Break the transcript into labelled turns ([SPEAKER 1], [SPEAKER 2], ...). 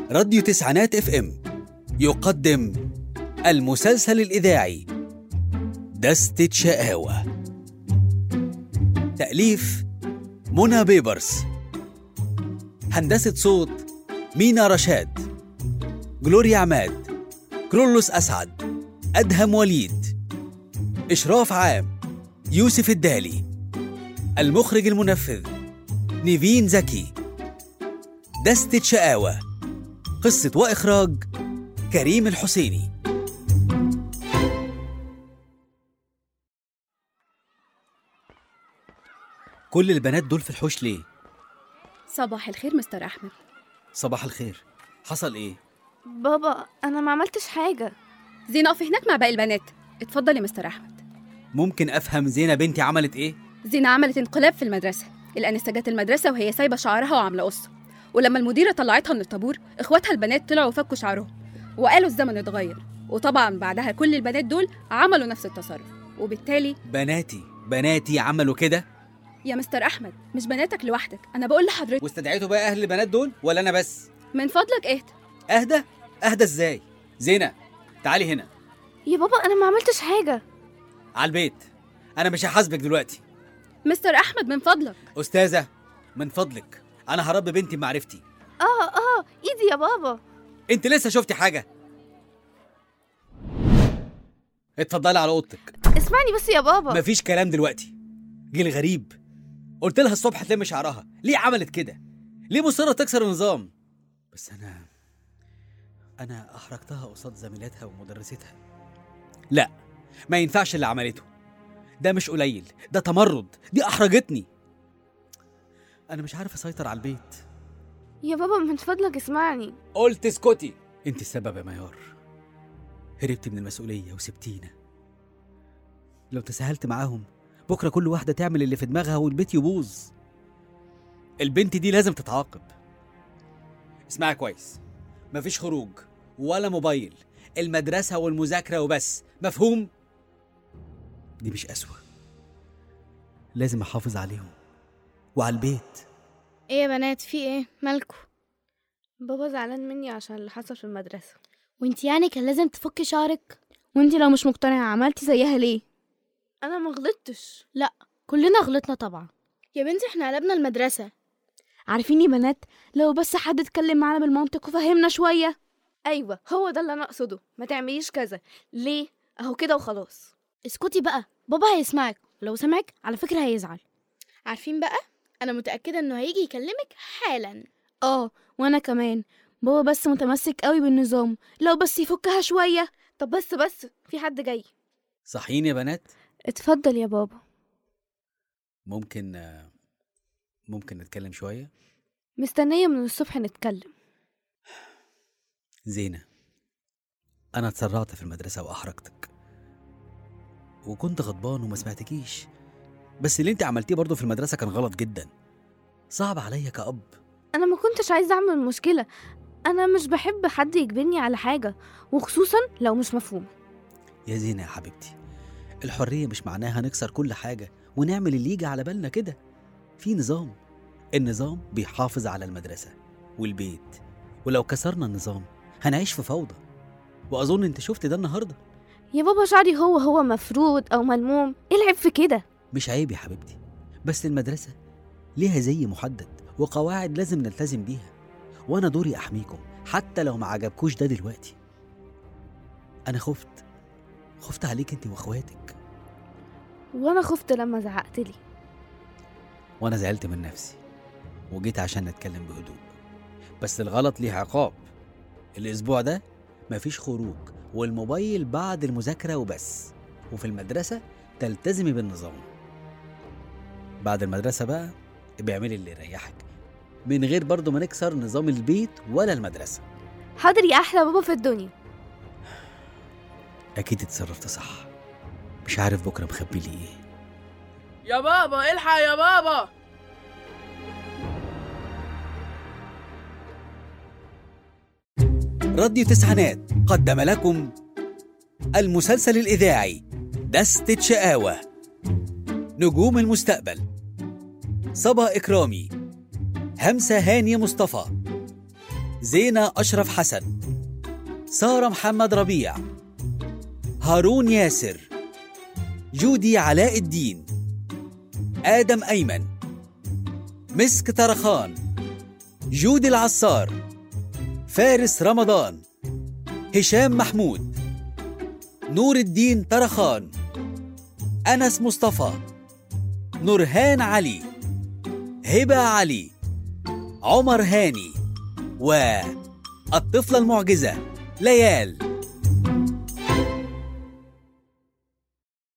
[SPEAKER 1] راديو تسعينات اف ام يقدم المسلسل الإذاعي دستة شقاوة تأليف منى بيبرس هندسة صوت مينا رشاد جلوريا عماد كرولوس أسعد أدهم وليد إشراف عام يوسف الدالي المخرج المنفذ نيفين زكي دستة شقاوة قصة وإخراج كريم الحسيني كل البنات دول في الحوش ليه؟
[SPEAKER 2] صباح الخير مستر أحمد
[SPEAKER 1] صباح الخير حصل ايه؟
[SPEAKER 3] بابا انا ما عملتش حاجه
[SPEAKER 2] زينة اقفي هناك مع باقي البنات اتفضل يا مستر أحمد
[SPEAKER 1] ممكن أفهم زينة بنتي عملت ايه؟
[SPEAKER 2] زينة عملت انقلاب في المدرسة الأنسة جت المدرسة وهي سايبة شعرها وعاملة قصة ولما المديرة طلعتها من الطابور إخواتها البنات طلعوا وفكوا شعرهم وقالوا الزمن اتغير وطبعا بعدها كل البنات دول عملوا نفس التصرف وبالتالي
[SPEAKER 1] بناتي بناتي عملوا كده
[SPEAKER 2] يا مستر أحمد مش بناتك لوحدك أنا بقول لحضرتك
[SPEAKER 1] واستدعيتوا بقى أهل البنات دول ولا أنا بس؟
[SPEAKER 2] من فضلك اهدى
[SPEAKER 1] أهدى؟ أهدى إزاي؟ زينة تعالي هنا
[SPEAKER 3] يا بابا انا ما عملتش حاجه
[SPEAKER 1] على البيت أنا مش هحاسبك دلوقتي
[SPEAKER 2] مستر أحمد من فضلك
[SPEAKER 1] أستاذة من فضلك أنا هربي بنتي بمعرفتي
[SPEAKER 3] اه اه ايدي يا بابا
[SPEAKER 1] أنت لسه شفتي حاجة؟ اتفضلي على أوضتك
[SPEAKER 3] اسمعني بس يا بابا
[SPEAKER 1] مفيش كلام دلوقتي جيل غريب قلت لها الصبح تلم شعرها ليه عملت كده ليه مصرة تكسر النظام بس أنا أنا أحرجتها قصاد زميلاتها ومدرستها لا ما ينفعش اللي عملته ده مش قليل ده تمرد دي أحرجتني أنا مش عارف أسيطر على البيت
[SPEAKER 3] يا بابا من فضلك اسمعني
[SPEAKER 1] قلت اسكتي انت السبب يا ميار هربت من المسؤولية وسبتينا لو تساهلت معاهم بكرة كل واحدة تعمل اللي في دماغها والبيت يبوظ البنت دي لازم تتعاقب اسمعي كويس مفيش خروج ولا موبايل المدرسة والمذاكرة وبس مفهوم؟ دي مش أسوأ لازم أحافظ عليهم وعلى البيت
[SPEAKER 4] ايه يا بنات في ايه مالكوا
[SPEAKER 3] بابا زعلان مني عشان اللي حصل في المدرسه
[SPEAKER 4] وانت يعني كان لازم تفكي شعرك وانت لو مش مقتنعة عملتي زيها ليه
[SPEAKER 3] انا ما غلطتش
[SPEAKER 4] كلنا غلطنا طبعا
[SPEAKER 5] يا بنتي احنا قلبنا المدرسة
[SPEAKER 4] عارفين يا بنات لو بس حد اتكلم معانا بالمنطق وفهمنا شوية
[SPEAKER 3] ايوه هو ده اللي انا اقصده ما تعمليش كذا ليه اهو كده وخلاص
[SPEAKER 4] اسكتي بقى بابا هيسمعك ولو سمعك على فكرة هيزعل
[SPEAKER 5] عارفين بقى انا متأكدة انه هيجي يكلمك حالا
[SPEAKER 4] اه وانا كمان بابا بس متمسك قوي بالنظام لو بس يفكها شوية
[SPEAKER 3] طب بس بس في حد جاي
[SPEAKER 1] صحيين يا بنات
[SPEAKER 3] اتفضل يا بابا
[SPEAKER 1] ممكن آه، ممكن نتكلم شوية
[SPEAKER 3] مستنيه من الصبح نتكلم
[SPEAKER 1] زينة أنا اتسرعت في المدرسة وأحرجتك وكنت غضبان وما سمعتكيش بس اللي انت عملتيه برضه في المدرسة كان غلط جدا صعب عليا كأب
[SPEAKER 3] انا ما كنتش عايزه اعمل مشكله انا مش بحب حد يجبرني على حاجه وخصوصا لو مش مفهومه
[SPEAKER 1] يا زينة يا حبيبتي الحرية مش معناها نكسر كل حاجة ونعمل اللي يجي على بالنا كده في نظام النظام بيحافظ على المدرسة والبيت ولو كسرنا النظام هنعيش في فوضى وأظن انت شفت ده النهاردة
[SPEAKER 3] يا بابا شعري هو هو مفرود او ملموم ايه العيب في كده
[SPEAKER 1] مش عيب يا حبيبتي بس المدرسة ليها زي محدد وقواعد لازم نلتزم بيها وأنا دوري أحميكم حتى لو ما عجبكوش ده دلوقتي أنا خفت خفت عليك أنت وأخواتك
[SPEAKER 3] وانا خفت لما زعقت لي
[SPEAKER 1] وأنا زعلت من نفسي وجيت عشان نتكلم بهدوء بس الغلط ليه عقاب الأسبوع ده مفيش خروج والموبايل بعد المذاكرة وبس وفي المدرسة تلتزمي بالنظام بعد المدرسة بقى بيعملي اللي يريحك من غير برضه ما نكسر نظام البيت ولا المدرسة
[SPEAKER 3] حاضر يا احلى بابا في الدنيا
[SPEAKER 1] أكيد اتصرفت صح مش عارف بكرة مخبي لي إيه
[SPEAKER 6] يا بابا الحق يا بابا
[SPEAKER 1] راديو تسعينات قدم لكم المسلسل الإذاعي دستة شقاوة نجوم المستقبل صبا إكرامي همسة هاني مصطفى زينة أشرف حسن سارة محمد ربيع هارون ياسر جودي علاء الدين آدم أيمن مسك طرخان جودي العصار فارس رمضان هشام محمود نور الدين طرخان أنس مصطفى نورهان علي هبة علي عمر هاني والطفلة المعجزة ليال